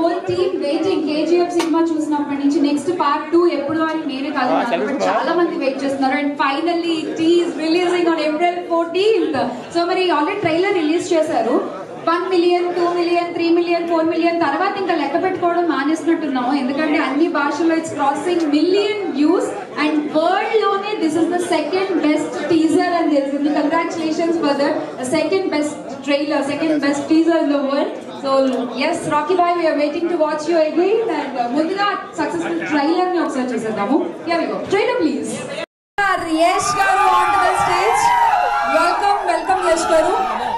whole team waiting KGF cinema చూసినప్పటి నుంచి next part two ఎప్పుడు అని నేనే కాదు నాతో పాటు చాలా మంది వెయిట్ చేస్తున్నారు and finally it is releasing on April fourteenth so మరి ఆల్రెడీ ట్రైలర్ రిలీజ్ చేశారు one million two million three million four million తర్వాత ఇంకా లెక్క పెట్టుకోవడం మానేసినట్టున్నాము ఎందుకంటే అన్ని భాషల్లో it's crossing million views and world లోనే this is the second best teaser అని తెలిసింది congratulations for the second best trailer second best teaser in the world so yes Rocky boy we are waiting to watch you again and ముందుగా successful trailer ని ఒకసారి చూసేద్దాము yeah we go trailer please Yash గారు on the stage welcome welcome Yash గారు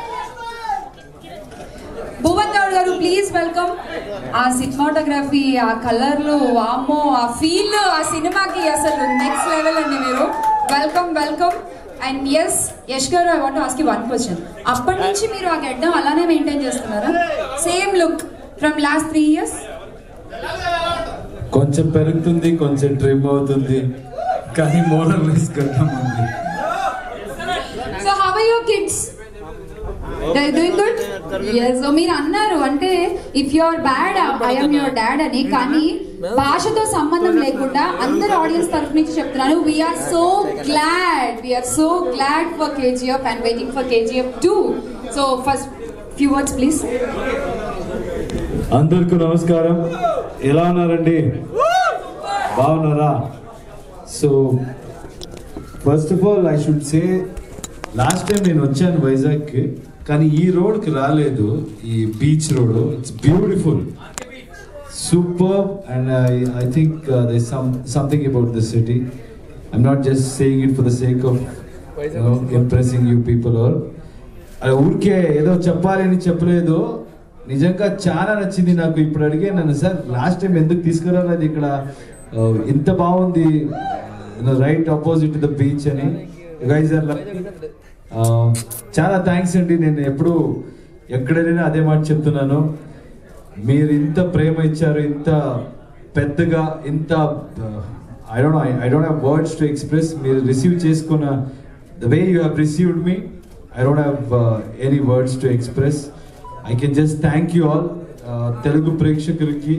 భువన్ గౌడ్ గారు please welcome ఆ cinematography ఆ కలర్లు వామో ఆ ఫీల్ ఆ సినిమాకి అసలు నెక్స్ట్ లెవెల్ అండి మీరు welcome welcome and yes Yash గారు I want ask one question అప్పటి నుంచి మీరు ఆ గడ్డం అలానే మెయింటైన్ చేస్తున్నారా same look from last three years కొంచెం పెరుగుతుంది కొంచెం ట్రిమ్ అవుతుంది కానీ మోడల్ లెస్ గడ్డం ఉంది so how are your kids doing good yes మీరు అన్నారు అంటే if you are bad I'm your dad అని కానీ భాషతో సంబంధం లేకుండా అందరు ఆడియన్స్ తరఫు నుంచి చెప్తున్నాను we're so glad we're so glad for KGF and waiting for KGF two so first few words please అందరికీ నమస్కారం ఎలా ఉన్నారండి బాగున్నారా so first of all I should say last time నేను వచ్చాను వైజాగ్కి కానీ ఈ రోడ్కి రాలేదు ఈ beach road it's beautiful super and I think they some something about this city I'm not just saying it for the sake of impressing you people are అది ఊరికే ఏదో చెప్పాలని చెప్పలేదు నిజంగా చాలా నచ్చింది నాకు ఇప్పుడు అడిగే నన్ను సార్ లాస్ట్ టైం ఎందుకు తీసుకురాలేదు ఇక్కడ ఆ, ఇంత బాగుంది రైట్ ఆపోజిట్ ద బీచ్ అని గైజ్ ఆర్ చాలా థ్యాంక్స్ అండి నేను ఎప్పుడు ఎక్కడైనా అదే మాట చెప్తున్నాను మీరు ఇంత ప్రేమ ఇచ్చారు ఇంత పెద్దగా ఇంత I don't I don't have words to express మీరు రిసీవ్ చేసుకున్న the way you have received me I don't have any words to express I can just thank you all Telugu ప్రేక్షకులకి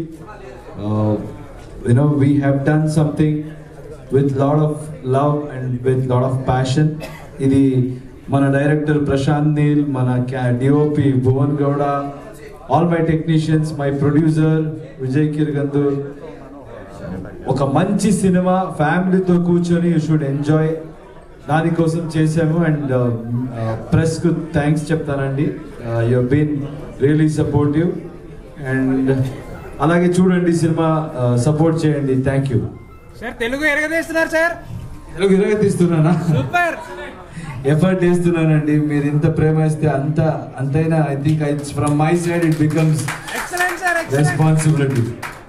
you know we have done something with lot of love and with lot of passion ఇది మన director Prashanth Neel మన DOP Bhuvan Gowda all my technicians my producer Vijay Kirgandur ఒక మంచి cinema ఫ్యామిలీతో కూర్చొని you should enjoy దానికోసం చేశాము అండ్ ప్రెస్ కు థ్యాంక్స్ చెప్తానండి you been really supportive and అలాగే చూడండి సినిమా సపోర్ట్ చేయండి థ్యాంక్ యూ సార్ తెలుగు ఎరగదీస్తున్నారు సార్ తెలుగు ఇరగ తీస్తున్నానా సూపర్ ఎఫర్ట్ చేస్తున్నానండి మీరు ఇంత ప్రేమ ఇస్తే అంత అంతైనా I think it's from my side it becomes excellent sir excellent responsibility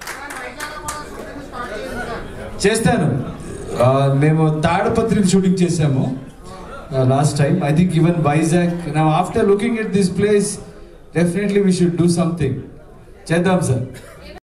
చేస్తాను ఆ, మేము తాడపత్రి షూటింగ్ చేసాము last time I think even Vizag నా after looking at this place definitely we should do something చేద్దాం సార్